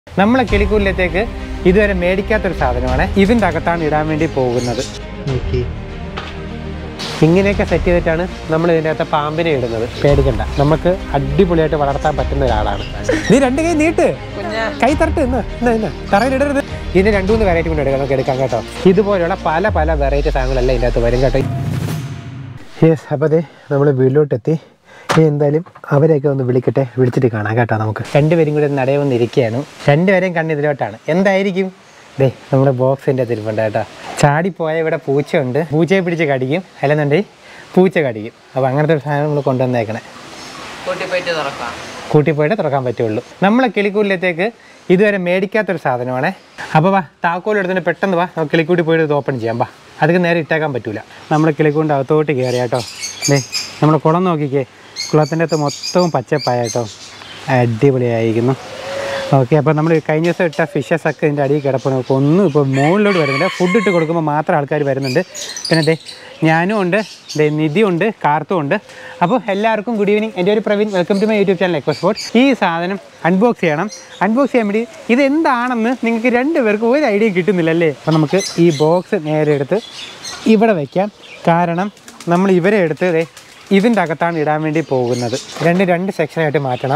നമ്മളെ കിളിക്കൂലിലത്തേക്ക് ഇതുവരെ മേടിക്കാത്തൊരു സാധനമാണ് ഇതിൻ്റെ അകത്താണ് ഇടാൻ വേണ്ടി പോകുന്നത് നോക്കി ഇങ്ങനെയൊക്കെ സെറ്റ് ചെയ്തിട്ടാണ് നമ്മൾ ഇതിൻ്റെ അകത്ത് പാമ്പിനെ ഇടുന്നത് പേടിക്കണ്ട നമുക്ക് അടിപൊളിയായിട്ട് വളർത്താൻ പറ്റുന്ന ഒരാളാണ് നീ രണ്ട് കൈ നീട്ട് കൈ തരട്ട് ഇന്ന് ഇന്ന് ഇന്ന് തറയിലിടരുത് ഇതിന് രണ്ടു മൂന്ന് വെറൈറ്റി കൊണ്ട് എടുക്കാം നമുക്ക് എടുക്കാം കേട്ടോ ഇതുപോലെയുള്ള പല പല വെറൈറ്റി സാധനങ്ങളെല്ലാം ഇതിൻ്റെ അകത്ത് വരും കേട്ടോ യെസ് അപ്പോൾ അതെ നമ്മൾ വീട്ടിലോട്ടെത്തി ഇനി എന്തായാലും അവരെയൊക്കെ ഒന്ന് വിളിക്കട്ടെ വിളിച്ചിട്ട് കാണാം കേട്ടോ നമുക്ക് രണ്ടുപേരും കൂടി നടയെ വന്ന് ഇരിക്കുകയാണ് രണ്ടുപേരെയും കണ്ണ് ഇതിലോട്ടാണ് എന്തായിരിക്കും ദേ നമ്മുടെ ബോക്സിൻ്റെ തിരുപ്പുണ്ട് കേട്ടോ ചാടിപ്പോയ ഇവിടെ പൂച്ചയുണ്ട് പൂച്ചയെ പിടിച്ച് കടിക്കും അല്ലെന്നുണ്ടെങ്കിൽ പൂച്ച കടിക്കും അപ്പോൾ അങ്ങനത്തെ ഒരു സാധനം നമ്മൾ കൊണ്ടുവന്നേക്കണേ കൂട്ടി പോയിട്ട് തുറക്കാം കൂട്ടി പോയിട്ട് തുറക്കാൻ പറ്റുള്ളൂ നമ്മളെ കിളിക്കൂലിലത്തേക്ക് ഇതുവരെ മേടിക്കാത്തൊരു സാധനമാണ് അപ്പോൾ വാ താക്കോൽ എടുത്തിട്ട് പെട്ടെന്ന് വാ നമുക്ക് കിളിക്കൂട്ടി പോയിട്ട് ഇത് ഓപ്പൺ ചെയ്യാം വാ അതൊക്കെ നേരെ ഇട്ടേക്കാൻ പറ്റൂല നമ്മൾ കിളിക്കൂണ്ട് അകത്തോട്ട് കയറി കേട്ടോ ദേ നമ്മൾ കുളം നോക്കിക്കേ കുളത്തിൻ്റെ അകത്ത് മൊത്തവും പച്ചപ്പായ കേട്ടോ അടിപൊളിയായിരിക്കുന്നു ഓക്കെ അപ്പോൾ നമ്മൾ കഴിഞ്ഞ ദിവസം ഇട്ട ഫിഷസ് ഒക്കെ ഇതിൻ്റെ അടിയിൽ കിടപ്പുണ്ട് അപ്പോൾ ഒന്നും ഇപ്പോൾ മുകളിലോട്ട് വരുന്നില്ല ഫുഡ് ഇട്ട് കൊടുക്കുമ്പോൾ മാത്രം ആൾക്കാർ വരുന്നുണ്ട് പിന്നെ ദേ ഞാനും ഉണ്ട് ദേ നിധി ഉണ്ട് കാർത്തും ഉണ്ട് അപ്പോൾ എല്ലാവർക്കും ഗുഡ് ഈവനിങ് എൻ്റെ ഒരു Praveen welcome to my YouTube channel EcoSport ഈ സാധനം അൺബോക്സ് ചെയ്യണം അൺബോക്സ് ചെയ്യാൻ വേണ്ടി ഇത് എന്താണെന്ന് നിങ്ങൾക്ക് രണ്ടുപേർക്കും ഒരു ഐഡിയ കിട്ടുന്നില്ല അല്ലേ അപ്പോൾ നമുക്ക് ഈ ബോക്സ് നേരെ എടുത്ത് ഇവിടെ വയ്ക്കാം കാരണം നമ്മൾ ഇവരെ എടുത്ത് ദേ ഇതിൻ്റെ അകത്താണ് ഇടാൻ വേണ്ടി പോകുന്നത് രണ്ട് രണ്ട് സെക്ഷനായിട്ട് മാറ്റണം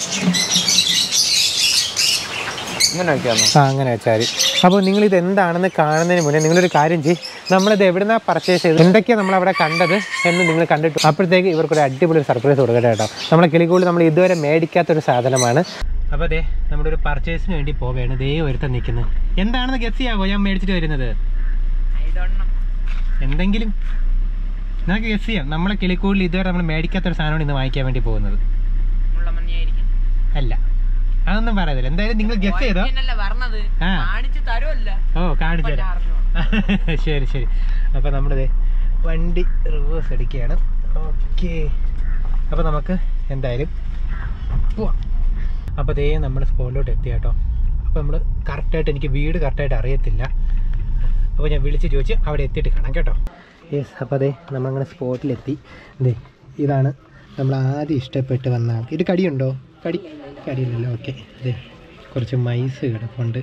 ഇങ്ങനെ വെക്കാമോ ആ അങ്ങനെ വെച്ചാൽ മതി അപ്പോൾ നിങ്ങൾ ഇത് എന്താണെന്ന് കാണുന്നതിന് മുന്നേ നിങ്ങളൊരു കാര്യം ചെയ്യും നമ്മളിത് എവിടുന്നാ പർച്ചേസ് ചെയ്തത് എന്തൊക്കെയാണ് നമ്മൾ അവിടെ കണ്ടത് എന്ന് നിങ്ങൾ കണ്ടിട്ട് അപ്പോഴത്തേക്ക് ഇവർക്കൊരു അടിപൊളി സർപ്രൈസ് കൊടുക്കട്ടെ കേട്ടോ നമ്മളെ കിളിക്കൂടി നമ്മൾ ഇതുവരെ മേടിക്കാത്തൊരു സാധനമാണ് അപ്പോൾ അതെ നമ്മുടെ ഒരു പർച്ചേസിന് വേണ്ടി പോവുകയാണ് ദേ ഒരുത്തൻ നിൽക്കുന്നത് എന്താണെന്ന് ഗസ് ചെയ്യാവോ ഞാൻ മേടിച്ചിട്ട് വരുന്നത് എന്തെങ്കിലും നമുക്ക് ഗസ് ചെയ്യാം നമ്മളെ കിളിക്കൂടിൽ ഇതുവരെ നമ്മൾ മേടിക്കാത്തൊരു സാധനമാണ് ഇന്ന് വാങ്ങിക്കാൻ വേണ്ടി പോകുന്നത് അല്ല അതൊന്നും പറയുന്നില്ല എന്തായാലും നിങ്ങൾ ഗസ് ചെയ്തോ പറഞ്ഞത് ആ. കാണിച്ചു തരുമല്ല ഓ കാണിച്ചു തരാം ശരി ശരി അപ്പോൾ നമ്മളിത് വണ്ടി റിവേഴ്സ് അടിക്കുകയാണ് ഓക്കെ അപ്പോൾ നമുക്ക് എന്തായാലും പോവാം അപ്പോൾ ദേ നമ്മൾ സ്പോട്ടിലോട്ട് എത്തി കേട്ടോ അപ്പോൾ നമ്മൾ കറക്റ്റായിട്ട് എനിക്ക് വീട് കറക്റ്റായിട്ട് അറിയത്തില്ല അപ്പോൾ ഞാൻ വിളിച്ച് ചോദിച്ച് അവിടെ എത്തിയിട്ട് കാണാം കേട്ടോ യെസ് അപ്പോൾ അതെ നമ്മളങ്ങനെ സ്പോട്ടിലെത്തി ദേ ഇതാണ് നമ്മൾ ആദ്യം ഇഷ്ടപ്പെട്ട് വന്ന ആൾക്ക് ഇത് കടിയുണ്ടോ കടി കടിയില്ലല്ലോ ഓക്കെ അതെ കുറച്ച് മൈസ് കിടപ്പുണ്ട്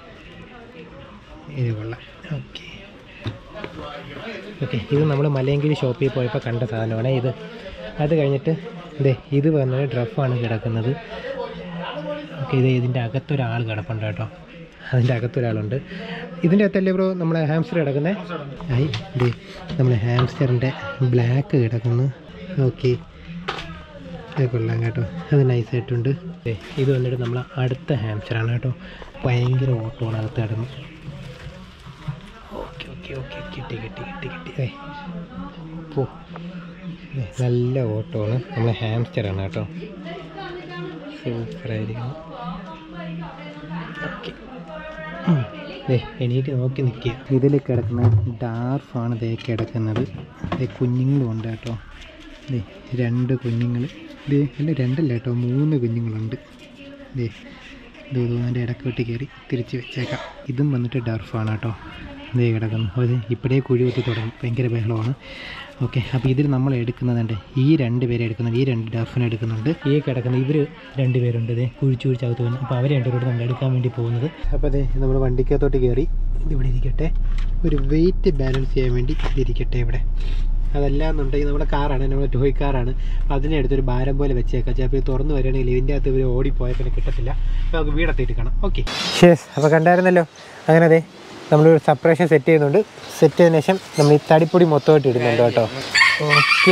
ഇത് കൊള്ളാം ഓക്കെ ഓക്കെ ഇത് നമ്മൾ മലയങ്കിരി ഷോപ്പിൽ പോയപ്പോൾ കണ്ട സാധനമാണ് ഇത് അത് കഴിഞ്ഞിട്ട് ഇതേ ഇത് വന്നത് ഡ്രഫാണ് കിടക്കുന്നത് ഓക്കെ ഇത് ഇതിൻ്റെ അകത്തൊരാൾ കിടപ്പുണ്ട് കേട്ടോ അതിൻ്റെ അകത്തൊരാളുണ്ട് ഇതിൻ്റെ അകത്തല്ലേ ബ്രോ നമ്മളെ ഹാംസ്റ്റർ കിടക്കുന്നത് ആയി ഇതേ നമ്മളെ ഹാംസ്റ്ററിൻ്റെ ബ്ലാക്ക് കിടക്കുന്നു ഓക്കെ ഇത് കൊള്ളാം കേട്ടോ അത് നൈസായിട്ടുണ്ട് ദേ, ഇത് വന്നിട്ട് നമ്മൾ അടുത്ത ഹാംസ്റ്ററാണ് കേട്ടോ ഭയങ്കര ഓട്ടമാണ് അകത്ത് കിടന്ന് ഓക്കെ ഓക്കെ ഓക്കെ കിട്ടി കിട്ടി കിട്ടി കിട്ടി ഏ പോ ദേ, നല്ല ഓട്ടമാണ് നമ്മൾ ഹാംസ്റ്ററാണ് കേട്ടോ സൂപ്പറായിരിക്കുന്നു ഓക്കെ ദേ എണീറ്റ് നോക്കി നിൽക്കുക ഇതിൽ കിടക്കുന്ന ഡാർഫാണ് ദേ കിടക്കുന്നത് ദേ കുഞ്ഞുങ്ങളും ഉണ്ട് കേട്ടോ ദേ രണ്ട് കുഞ്ഞുങ്ങൾ ദേ അല്ല രണ്ടല്ല കേട്ടോ മൂന്ന് കുഞ്ഞുങ്ങളുണ്ട് ദേ ദൂതുവിൻ്റെ ഇടക്കോട്ട് കയറി തിരിച്ച് വെച്ചേക്കാം ഇതും വന്നിട്ട് ഡർഫാണ് കേട്ടോ ദേ കിടക്കുന്നു അപ്പോൾ ഇത് ഇപ്പോഴേ കുഴി കുത്തി തുടങ്ങി ഭയങ്കര ബഹളമാണ് ഓക്കെ അപ്പോൾ ഇതിൽ നമ്മൾ എടുക്കുന്നതുണ്ട് ഈ രണ്ട് പേരെ എടുക്കുന്നുണ്ട് ഈ രണ്ട് ഡർഫിനെ എടുക്കുന്നുണ്ട് ഈ കിടക്കുന്ന ഇവർ രണ്ട് പേരുണ്ട് ഇതേ കുഴിച്ച് കുഴിച്ച് അകത്ത് വന്നു അപ്പോൾ അവർ രണ്ടുപേരോട് നമ്മൾ എടുക്കാൻ വേണ്ടി പോകുന്നത് അപ്പോൾ അതെ നമ്മൾ വണ്ടിക്കകത്തോട്ട് കയറി ഇതിവിടെ ഇരിക്കട്ടെ ഒരു വെയിറ്റ് ബാലൻസ് ചെയ്യാൻ വേണ്ടി ഇതിരിക്കട്ടെ ഇവിടെ അതല്ല എന്നുണ്ടെങ്കിൽ നമ്മുടെ കാറാണ് നമ്മുടെ ടോയ് കാറാണ് അപ്പോൾ അതിനെ എടുത്തൊരു ഭാരം പോലെ വെച്ചേക്കാം ചിലപ്പോൾ ഇത് തുറന്ന് വരികയാണെങ്കിൽ ഇതിൻ്റെ അകത്ത് ഇവർ ഓടിപ്പോയാൽ പിന്നെ കിട്ടത്തില്ല അപ്പോൾ നമുക്ക് വീടെത്തിയിട്ട് കാണാം ഓക്കെ ഷേസ് അപ്പോൾ കണ്ടായിരുന്നല്ലോ അങ്ങനെ അതെ നമ്മളൊരു സെപ്പറേഷൻ സെറ്റ് ചെയ്യുന്നുണ്ട് സെറ്റ് ചെയ്തതിന് ശേഷം നമ്മൾ ഈ തടിപ്പൊടി മൊത്തമായിട്ട് ഇടുന്നുണ്ട് കേട്ടോ ഓക്കെ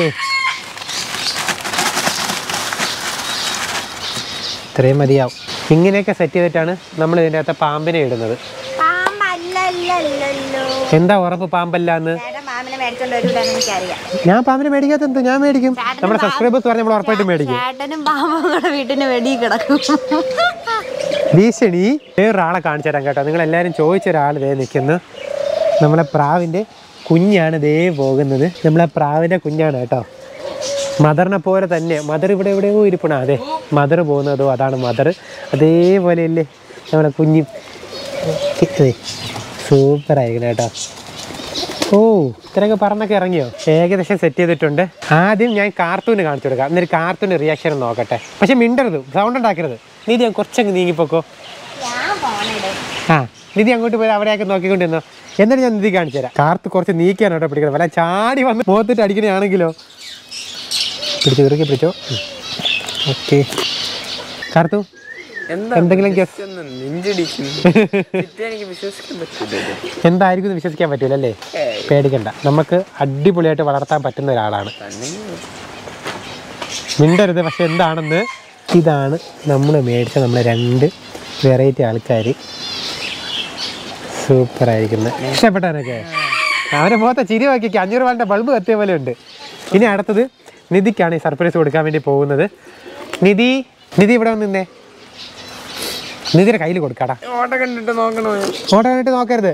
ഇത്രയും മതിയാവും ഇങ്ങനെയൊക്കെ സെറ്റ് ചെയ്തിട്ടാണ് നമ്മൾ ഇതിൻ്റെ അകത്ത് പാമ്പിനെ ഇടുന്നത് പാമ്പല്ലല്ലോ എന്താ ഉറപ്പ് പാമ്പല്ല എന്ന് ചേട്ടൻ പാമ്പിനെ മേടിച്ചോണ്ട് വരൂലെന്ന് എനിക്കറിയാം ഞാൻ പാമ്പിനെ മേടിക്കാത്ത എന്ത് ഞാൻ മേടിക്കും നമ്മുടെ സബ്സ്ക്രൈബേഴ്സ് പറഞ്ഞാൽ നമ്മൾ ഉറപ്പായിട്ടും മേടിക്കും ചേട്ടനും പാമ്പും കൂടെ വീട്ടിന് വെടി കിടക്കും ഭീഷണി വേറൊരാളെ കാണിച്ചു തരാം കേട്ടോ നിങ്ങൾ എല്ലാവരും ചോദിച്ച ഒരാൾ ദേ നിൽക്കുന്നു നമ്മളെ പ്രാവിൻ്റെ കുഞ്ഞാണ് ദേ പോകുന്നത് നമ്മളെ പ്രാവിൻ്റെ കുഞ്ഞാണ് കേട്ടോ മദറിനെ പോലെ തന്നെ മദർ ഇവിടെ എവിടെയോ ഇരിപ്പണ അതെ മദർ പോകുന്നതോ അതാണ് മദർ അതേപോലെയല്ലേ നമ്മളെ കുഞ്ഞ് അതെ സൂപ്പറായിരിക്കണം കേട്ടോ ഓ ഇത്രയൊക്കെ പറഞ്ഞൊക്കെ ഇറങ്ങിയോ ഏകദേശം സെറ്റ് ചെയ്തിട്ടുണ്ട് ആദ്യം ഞാൻ കാർട്ടൂന് കാണിച്ചു കൊടുക്കാം എന്നിട്ട് കാർട്ടൂന് റിയാക്ഷൻ നോക്കട്ടെ പക്ഷെ മിണ്ടരുത് സൗണ്ട് ഉണ്ടാക്കരുത് നീ ഞാൻ കുറച്ചങ്ങ് നീങ്ങിപ്പോക്കോ ഞാൻ ഫോണിട് ആ നിധി അങ്ങോട്ട് പോയി അവിടെയൊക്കെ നോക്കിക്കൊണ്ടിരുന്നോ എന്നിട്ട് ഞാൻ നിധി കാണിച്ചു തരാം കാർത്ത് കുറച്ച് നീക്കിയാണ് കേട്ടോ പിടിക്കുന്നത് വല്ല ചാടി വന്ന് മുഖത്തിട്ട് അടിക്കണയാണെങ്കിലോ പിടിച്ചു ഇറക്കി പിടിച്ചോ ഓക്കെ കാർത്തു എന്താ എന്തെങ്കിലും ഗസ് ഒന്ന് നെഞ്ചിടിക്കുന്നു ഇത് എനിക്ക് വിശ്വസിക്കാൻ പറ്റില്ല എന്തായിരിക്കും എന്ന് വിശ്വസിക്കാൻ പറ്റൂല അല്ലേ പേടിക്കണ്ട നമുക്ക് അടിപൊളിയായിട്ട് വളർത്താൻ പറ്റുന്ന ഒരാളാണ് മിണ്ടരുത് പക്ഷെ എന്താണെന്ന് ഇതാണ് നമ്മൾ മേടിച്ച നമ്മളെ രണ്ട് വെറൈറ്റി ആൾക്കാർ സൂപ്പറായിരിക്കുന്നത് ഇഷ്ടപ്പെട്ടവനൊക്കെ അവനെ മുഖത്തെ ചിരി നോക്കിക്ക് അഞ്ഞൂറ് രൂപയുടെ ബൾബ് കത്തിയ പോലെ ഉണ്ട് ഇനി അടുത്തത് നിധിക്കാണ് ഈ സർപ്രൈസ് കൊടുക്കാൻ വേണ്ടി പോകുന്നത് നിധി നിധി ഇവിടെ വന്ന് നിന്നേ നിധിയുടെ കയ്യിൽ കൊടുക്കാടാ ഓട്ട കണ്ടിട്ട് നോക്കണോ ഫോട്ടോ കണ്ടിട്ട് നോക്കരുത്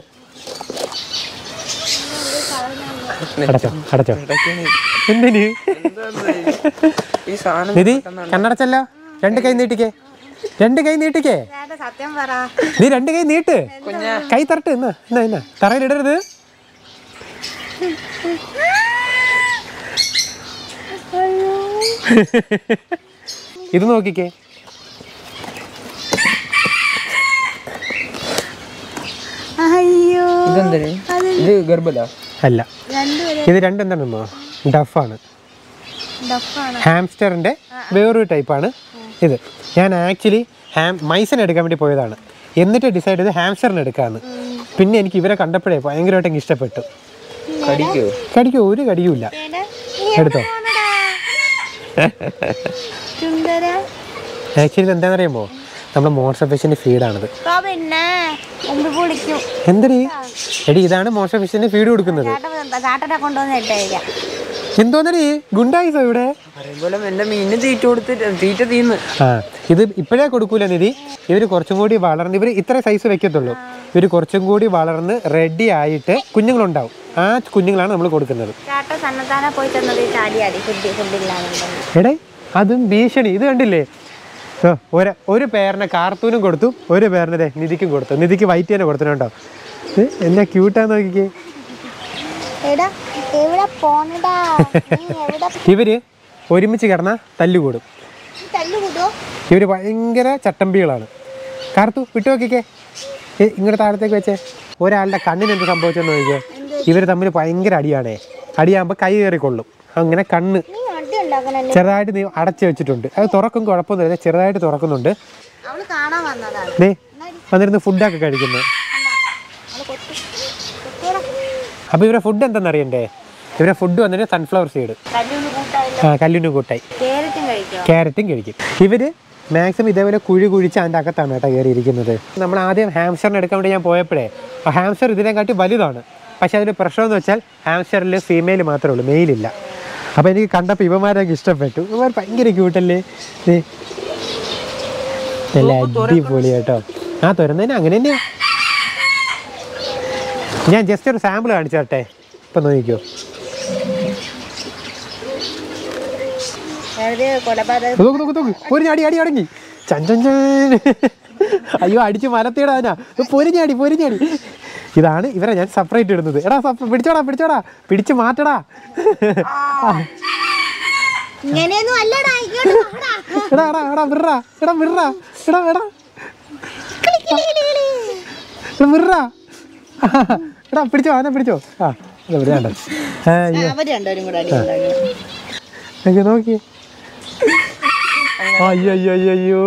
അടച്ചോ അടച്ചോ എന്തിന് ഈ സാധനം നിധി കണ്ണടച്ചല്ലോ രണ്ട് കൈ നീട്ടിക്കേ രണ്ട് കൈ നീട്ടിക്കേ ചേട്ടാ സത്യം പറ നീ രണ്ട് കൈ നീട്ട് കുഞ്ഞാ കൈ തരട്ട് എന്നാ എന്നാ എന്നാ തറയിലിടരുത് ഇത് നോക്കിക്കേ അയ്യോ ഇതെന്തിന് ഇത് ഗർഭല അല്ല രണ്ടുപേരും ഇത് രണ്ടും എന്താണെന്നോ ഡഫാണ് ഡഫാണ് ഹാംസ്റ്ററിൻ്റെ വേറൊരു ടൈപ്പാണ് ഇത് ഞാൻ ആക്ച്വലി ഹാം മൈസിന് എടുക്കാൻ വേണ്ടി പോയതാണ് എന്നിട്ട് ഡിസൈഡ് ചെയ്ത് ഹാംസ്റ്ററിന് എടുക്കാമെന്ന് പിന്നെ എനിക്ക് ഇവരെ കണ്ടപ്പോഴേ ഭയങ്കരമായിട്ട് എനിക്ക് ഇഷ്ടപ്പെട്ടു കടിക്കോ കടിക്കോ ഒരു കടിയുമില്ല എടുത്തോ ചുണ്ടര ആക്ച്വലി എന്താണെന്ന് അറിയുമോ നമ്മുടെ മോൺസ്റ്റർ ഫിഷിൻ്റെ ഫീഡാണിത് ഇപ്പൊ പിന്നെ മുമ്പ് പൊളിക്കും എന്തിന് എടി ഇതാണ് മോൺസ്റ്റർ ഫിഷിന് ഫീഡ് കൊടുക്കുന്നത് ചേട്ടൻ ചേട്ടനെ കൊണ്ടുവന്ന് ഇട്ടേക്കാം എന്തോന്നടി ഗുണ്ടായിസോ ഇവിടെ പറയുമ്പോലെ എന്റെ മീനിന് തീറ്റ കൊടുത്തിട്ട് തീറ്റ തീന്ന് ആ ഇത് ഇപ്പോഴേ കൊടുക്കൂല നിധി ഇവർ കുറച്ചും കൂടി വളർന്ന് ഇവർ ഇത്ര സൈസ് വെക്കത്തുള്ളൂ ഇവർ കുറച്ചും കൂടി വളർന്ന് റെഡി ആയിട്ട് കുഞ്ഞുങ്ങളുണ്ടാവും ആ കുഞ്ഞുങ്ങളാണ് നമ്മൾ കൊടുക്കുന്നത് ചേട്ടൻ സന്നദ്ധാന പോയി തന്നത് ഈ ചാടിയാടി ഫുഡ് ഫുഡില്ലാന്നുണ്ടെങ്കിൽ എടേ അതും ഭീഷണി ഇത് കണ്ടില്ലേ ഓ, ഒരു ഒരു പേരിനെ കാർത്തൂനും കൊടുത്തു ഒരു പേരിനെ ദേ നിധിക്കും കൊടുത്തു നിധിക്ക് വൈറ്റ് തന്നെ കൊടുത്തിട്ടുണ്ടോ ഇത് എന്നാ ക്യൂട്ടാന്ന് നോക്കിക്കേ എടാ എവിടെ പോണടാ നീ എവിടെ ഇവര് ഒരുമിച്ച് കിടന്ന തല്ലുകൂടും നീ തല്ലുകൂടോ ഇവർ ഭയങ്കര ചട്ടമ്പികളാണ് കാർത്തു വിട്ടു നോക്കിക്കേ ഏ, ഇങ്ങോട്ട് താഴത്തേക്ക് വെച്ചേ ഒരാളുടെ കണ്ണിന് എന്ത് സംഭവിച്ചെന്ന് നോക്കിക്കേ ഇവർ തമ്മിൽ ഭയങ്കര അടിയാണേ അടിയാകുമ്പോൾ കൈ കയറിക്കൊള്ളും അങ്ങനെ കണ്ണ് നീ അടി ഉണ്ടാക്കണല്ലേ ചെറുതായിട്ട് നീ അടച്ചു വെച്ചിട്ടുണ്ട് അത് തുറക്കും കുഴപ്പമൊന്നുമില്ല ചെറുതായിട്ട് തുറക്കുന്നുണ്ട് അവള് കാണാൻ വന്നതാണ് ദേ വന്നിരുന്ന് ഫുഡൊക്കെ കഴിക്കുന്നത് അവള് കൊത്തി കൊത്തിയടാ അപ്പോൾ ഇവരെ ഫുഡ് എന്തെന്നറിയണ്ടേ ഇവരെ ഫുഡ് വന്നിട്ട് സൺഫ്ലവർ സീഡ് കല്ലൊന്ന് കൂട്ടായില്ല ആ കല്ലിന് കൂട്ടായി കേരറ്റും കഴിക്കോ ക്യാരറ്റും കഴിക്കും ഇവർ മാക്സിമം ഇതേപോലെ കുഴി കുഴിച്ച് അതിൻ്റെ അകത്താണ് കേട്ടോ കയറിയിരിക്കുന്നത് നമ്മൾ ആദ്യം ഹാംസ്റ്ററിന് എടുക്കാൻ വേണ്ടി ഞാൻ പോയപ്പോഴേ ആ ഹാംസ്റ്റർ ഇതിനെക്കാട്ടി വലുതാണ് പക്ഷേ അതിൻ്റെ പ്രശ്നം എന്ന് വെച്ചാൽ ഹാംസ്റ്ററിൽ ഫീമെയിൽ മാത്രമേ ഉള്ളൂ മെയിലില്ല അപ്പോൾ എനിക്ക് കണ്ടപ്പോൾ ഇവന്മാരൊക്കെ ഇഷ്ടപ്പെട്ടു ഇവന്മാർ ഭയങ്കര ക്യൂട്ടല്ലേ ദേ. നല്ല അടിപൊളി കേട്ടോ ആ തുറന്നതിന് അങ്ങനെ തന്നെയാ ഞാൻ ജസ്റ്റ് ഒരു സാമ്പിൾ കാണിച്ചു തരട്ടെ ഇപ്പം നോക്കിക്കോ അതായത് കൊലപാതക നോക്ക് നോക്ക് നോക്ക് പൊരിഞ്ഞാടി അടി അടങ്ങി ചഞ്ചൻ അയ്യോ അടിച്ച് മലത്തിയിടാനാ പൊരിഞ്ഞാടി പൊരിഞ്ഞാടി ഇതാണ് ഇവരെ ഞാൻ സെപ്പറേറ്റ് ഇടുന്നത് എടാ സപ്പ- പിടിച്ചോടാ പിടിച്ചോടാ പിടിച്ച് മാറ്റടാ ഇങ്ങനെയൊന്നും അല്ലടാ ഇങ്ങോട്ട് വാടാ. എടാ എടാ എടാ വിറ എടാ വിറ എടാ എടാ കിളി, കിളി, കിളി, കിളി. എടാ വിറ എടാ പിടിച്ചോ അവനെ പിടിച്ചോ ആ ഇത് ഇവിടെ വേണ്ട ആ, അയ്യോ അവര് രണ്ടുപേരും കൂടെ അടി ഉണ്ടാക്കി. എനിക്ക് നോക്കി അയ്യോ അയ്യോ അയ്യോ അയ്യോ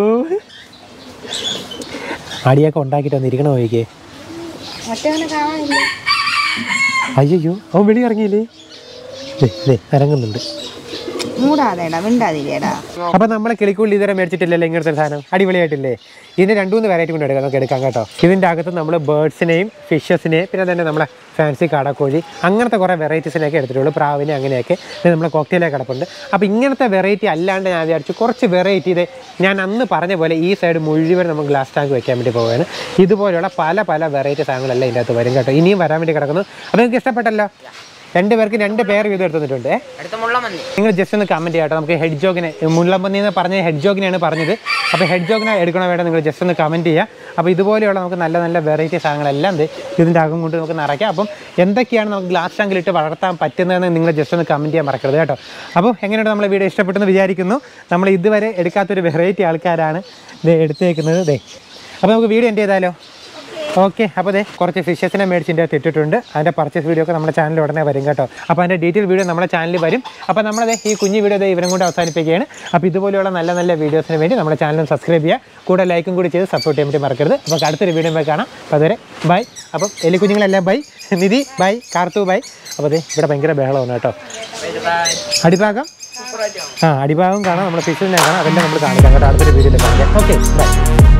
അടിയൊക്കെ ഉണ്ടാക്കിയിട്ട് വന്നിരിക്കണോ നോക്കിക്കേ മറ്റവനെ കാണാനില്ല അയ്യോ അവൻ വെളി ഇറങ്ങിയില്ലേ ദേ, ദേ, ഇറങ്ങുന്നുണ്ട് മൂടാതെടാ മിണ്ടാതിരിയടാ അപ്പൊ നമ്മളെ കിളിക്കുള്ളി ഇതുവരെ മേടിച്ചിട്ടില്ലല്ലോ ഇങ്ങനത്തെ ഒരു സാധനം അടിപൊളിയായിട്ടില്ലേ ഇതിന് രണ്ടു മൂന്ന് വെറൈറ്റി കൊണ്ട് എടുക്കാം നമുക്ക് എടുക്കാം കേട്ടോ ഇതിൻ്റെ അകത്ത് നമ്മൾ ബേർഡ്സിനെയും ഫിഷസിനെയും പിന്നെ തന്നെ നമ്മളെ ഫാൻസി കാടക്കോഴി അങ്ങനത്തെ കുറേ വെറൈറ്റീസിനെയൊക്കെ എടുത്തിട്ടുള്ളൂ പ്രാവിനെ അങ്ങനെയൊക്കെ ഇത് നമ്മളെ കോക്ടെയിലൊക്കെ കിടപ്പുണ്ട് അപ്പോൾ ഇങ്ങനത്തെ വെറൈറ്റി അല്ലാണ്ട് ഞാൻ വിചാരിച്ചു കുറച്ച് വെറൈറ്റി ഇത് ഞാൻ അന്ന് പറഞ്ഞ പോലെ ഈ സൈഡ് മുഴുവൻ നമുക്ക് ഗ്ലാസ് ടാങ്ക് വെക്കാൻ വേണ്ടി പോവുകയാണ് ഇതുപോലെയുള്ള പല പല വെറൈറ്റി സാധനങ്ങളെല്ലാം ഇതിൻ്റെ അകത്ത് വരും കേട്ടോ ഇനിയും വരാൻ വേണ്ടി കിടക്കുന്നു അപ്പോൾ നിങ്ങൾക്ക് ഇഷ്ടപ്പെട്ടല്ലോ രണ്ട് പേർക്ക് രണ്ട് പേർ വീതം എടുത്തിട്ടുണ്ട് ഏ അടുത്ത മുള്ള മന്തി നിങ്ങൾ ജസ്റ്റ് ഒന്ന് കമൻറ്റ് ചെയ്യാട്ടോ നമുക്ക് ഹെഡ് ജോഗിനെ മുള്ളമ്പന്നി എന്ന് പറഞ്ഞ ഹെഡ് ജോഗിനെയാണ് പറഞ്ഞത് അപ്പോൾ ഹെഡ് ജോഗിനെ എടുക്കണോ വേണ്ട നിങ്ങൾ ജസ്റ്റ് ഒന്ന് കമൻറ്റ് ചെയ്യുക അപ്പോൾ ഇതുപോലെയുള്ള നമുക്ക് നല്ല നല്ല വെറൈറ്റി സാധനങ്ങളെല്ലാം എന്ത് ഇതിൻ്റെ അകം കൊണ്ട് നമുക്ക് നിറയ്ക്കാം അപ്പം എന്തൊക്കെയാണ് നമുക്ക് ഗ്ലാസ് ടാങ്കിലിട്ട് വളർത്താൻ പറ്റുന്നതെന്ന് നിങ്ങൾ ജസ്റ്റ് ഒന്ന് കമൻറ്റ് ചെയ്യാൻ മറക്കരുത് കേട്ടോ അപ്പോൾ എങ്ങനെയാണ് നമ്മൾ വീഡിയോ ഇഷ്ടപ്പെട്ടെന്ന് വിചാരിക്കുന്നു നമ്മൾ ഇതുവരെ എടുക്കാത്തൊരു വെറൈറ്റി ആൾക്കാരാണ് ഇത് എടുത്തേക്കുന്നത് ദേ അപ്പോൾ നമുക്ക് വീഡിയോ എൻ്റെ ചെയ്താലോ ഓക്കെ അപ്പോൾ അതെ കുറച്ച് ഫിഷസിനെ മേടിച്ചിൻ്റെ അകത്ത് ഇട്ടിട്ടുണ്ട് അതിൻ്റെ പർച്ചേസ് വീഡിയോ ഒക്കെ നമ്മുടെ ചാനലിൽ ഉടനെ വരും കേട്ടോ അപ്പോൾ അതിൻ്റെ ഡീറ്റെയിൽ വീഡിയോ നമ്മുടെ ചാനലിൽ വരും അപ്പോൾ നമ്മളത് ഈ കുഞ്ഞു വീഡിയോ ദേ ഇവരും കൊണ്ട് അവസാനിപ്പിക്കുകയാണ് അപ്പോൾ ഇതുപോലെയുള്ള നല്ല നല്ല വീഡിയോസിന് വേണ്ടി നമ്മുടെ ചാനലും സബ്സ്ക്രൈബ് ചെയ്യുക കൂടെ ലൈക്കും കൂടി ചെയ്ത് സപ്പോർട്ട് ചെയ്യാൻ വേണ്ടി മറക്കരുത് അപ്പോൾ അടുത്തൊരു വീഡിയോ പോയി കാണാം അപ്പോൾ അതുവരെ ബൈ അപ്പം എലി കുഞ്ഞുങ്ങളെല്ലാം bye Nidhi bye Karthu bye അപ്പോൾ അതെ ഇവിടെ ഭയങ്കര ബഹളമാണ് കേട്ടോ അടിഭാഗം ആ അടിഭാഗം കാണാം നമ്മുടെ ഫിഷിനെ കാണാം അതെല്ലാം നമ്മൾ കാണിക്കാം കേട്ടോ അടുത്തൊരു വീഡിയോയിൽ കാണിക്കാം ഓക്കെ ബൈ